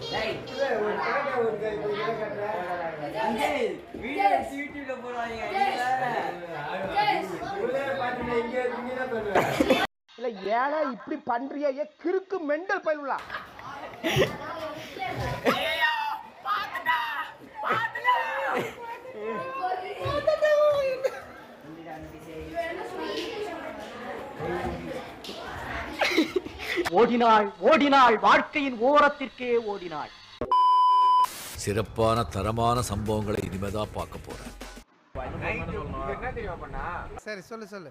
இல்ல ஏன்னா இப்படி பண்றியா ஏ கிறுக்கு மெண்டல் பயிலுலா ஓடினாள் ஓடினாள் வாழ்க்கையின் ஓரத்திற்கே ஓடினாள் சிறப்பான தரமான சம்பவங்களை இனிமேதான் பார்க்க போறேன் சரி சொல்லு சொல்லு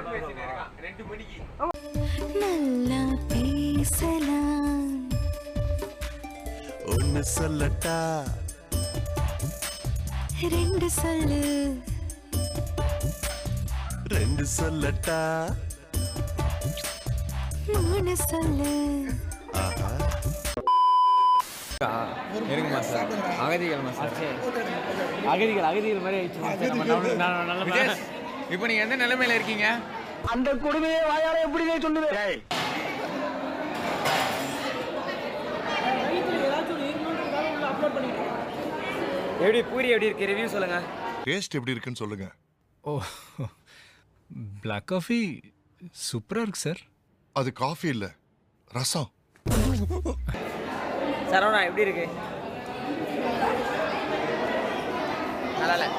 நல்லா பேசலாம் ஒன்னு சொல்லட்டா ரெண்டு சொல்லு ரெண்டு சொல்லட்டா மூணு சொல்லு இருங்க மாஸ்டர் அகதிகள் மாஸ்டர் அகதிகள் அகதிகள் மாதிரி ஆயிடுச்சு இப்போ நீங்க எந்த நிலைமையில இருக்கீங்க அந்த கொடுமையை வாயால எப்படி சொல்லுவேன் எப்படி பூரி எப்படி இருக்கு ரிவ்யூ சொல்லுங்க டேஸ்ட் எப்படி இருக்குன்னு சொல்லுங்க ஓ பிளாக் காஃபி சூப்பராக இருக்கு சார் அது காஃபி இல்ல ரசம் சரவணா எப்படி இருக்கு நல்லா இல்ல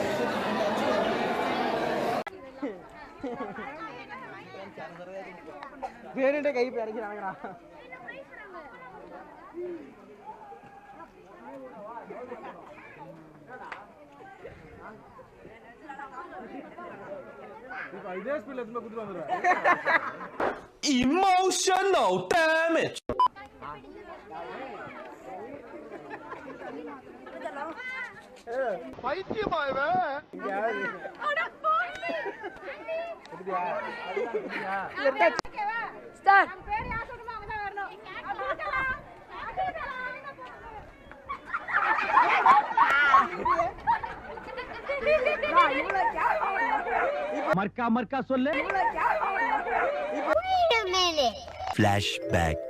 வேணுட்டே கை போய் அடைக்கிறாங்கடா Emotional damage. பைத்தியமா இவன் ஸ்டார் பேர் யார் சொல்லுமா அவங்க தான் வரணும் அழுகலாம் மர்க்கா மர்க்கா சொல்லு ஃபிளாஷ்பேக்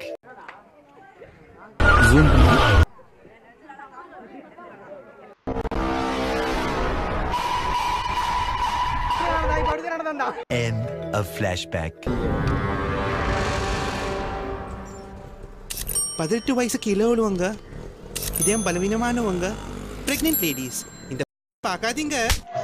End of flashback. பதினெட்டு வயசு கீழே உள்ளவங்க இதயம் பலவீனமானவங்க பிரெக்னென்ட் லேடிஸ் இந்த பார்க்காதீங்க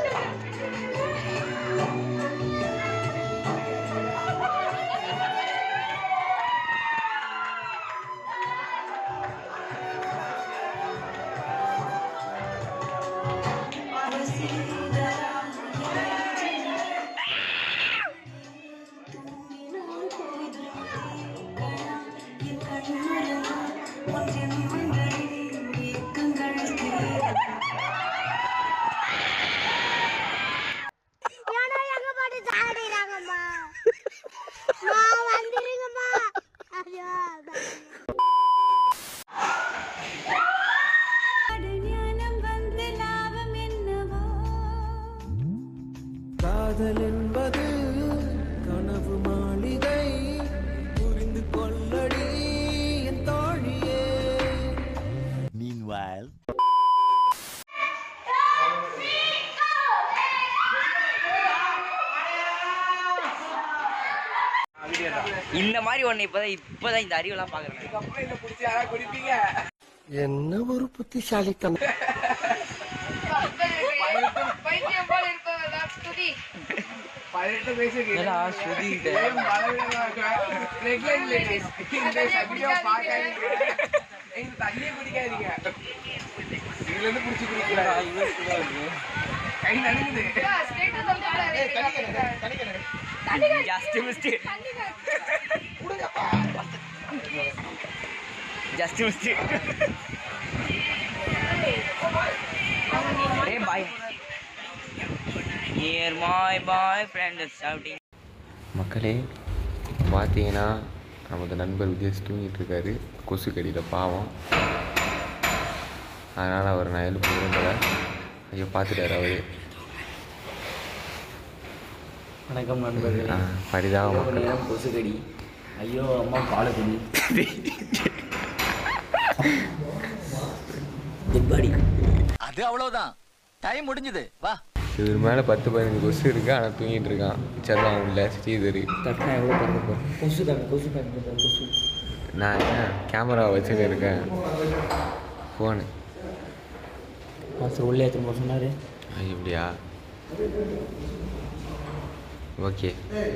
ஏன்னா எங்க பாட்டு சாடிறாங்கம்மா மா வந்துருங்கம்மா ஐயோ ஞானம் வந்து லாபம் என்னவோ காதல் என்பது கனவு மாளிகை புரிந்து கொள்ளடி என் தோழியே Meanwhile, இந்த மாதிரி ஒண்ணு இப்பதான் இப்பதான் இந்த அறிவெல்லாம் பாக்குறேன் என்ன ஒரு புத்திசாலித்தனம் பைத்தியம் போல இருப்பவர்களா Stuti just missed just missed ஏ boy Here my boyfriend is shouting. மக்களே பார்த்தீங்கன்னா நமது நண்பர் விஜய் தூங்கிட்டு இருக்காரு கொசு கடியில் பாவம் அதனால் அவர் நான் எழுப்பு விரும்பலை ஐயோ பார்த்துட்டாரு அவரு வணக்கம் நண்பர்களே ஆ, பரிதாப மக்கள் கொசுகடி ஐயோ அம்மா பாலகடி அது அவ்வளவுதான் டைம் முடிஞ்சது வா இவர் மேலே பத்து பதினஞ்சு கொசு இருக்கு ஆனால் தூங்கிட்டு இருக்கான் செல்லம் உள்ள ஸ்ரீதர் நான் ஏன் கேமரா வச்சுட்டு இருக்கேன் ஃபோனு உள்ளே எடுத்து சொன்னாரு இப்படியா ஓகே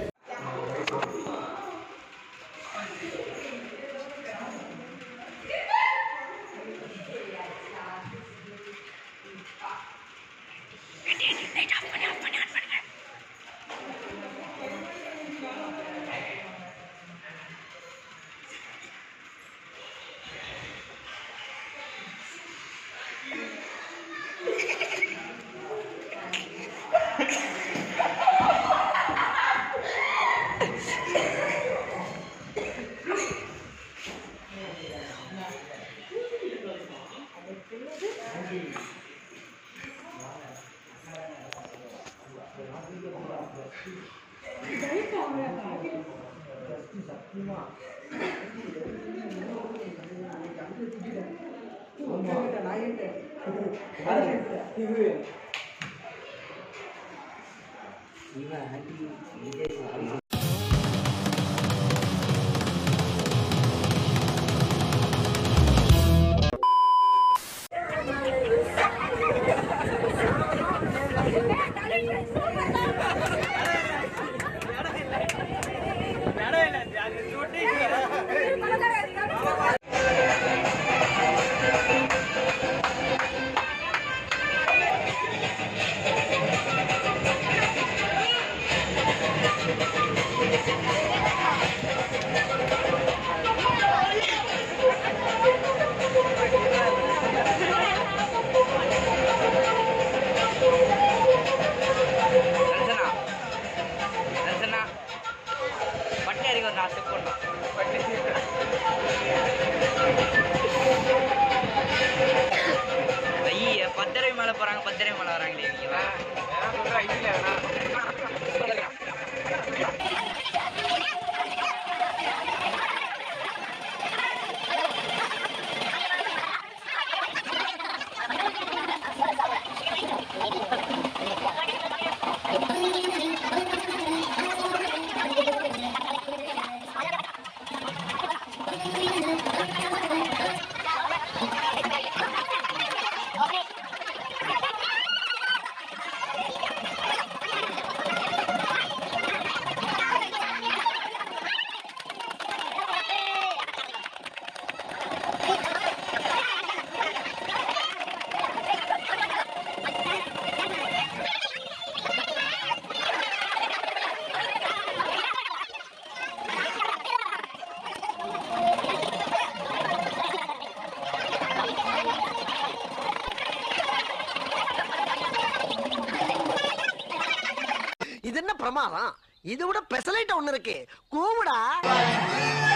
ரஞ்சனா ரஞ்சனா பட்டை அறிவு ஒரு நாலு ஸ்டெப் போடலாம் ஐய பத்தரை மேல போறாங்க பத்தரை மேல வராங்களே இவங்க இது என்ன பிரமாதம் இது விட பெசலைட் ஒண்ணு இருக்கு கூவுடா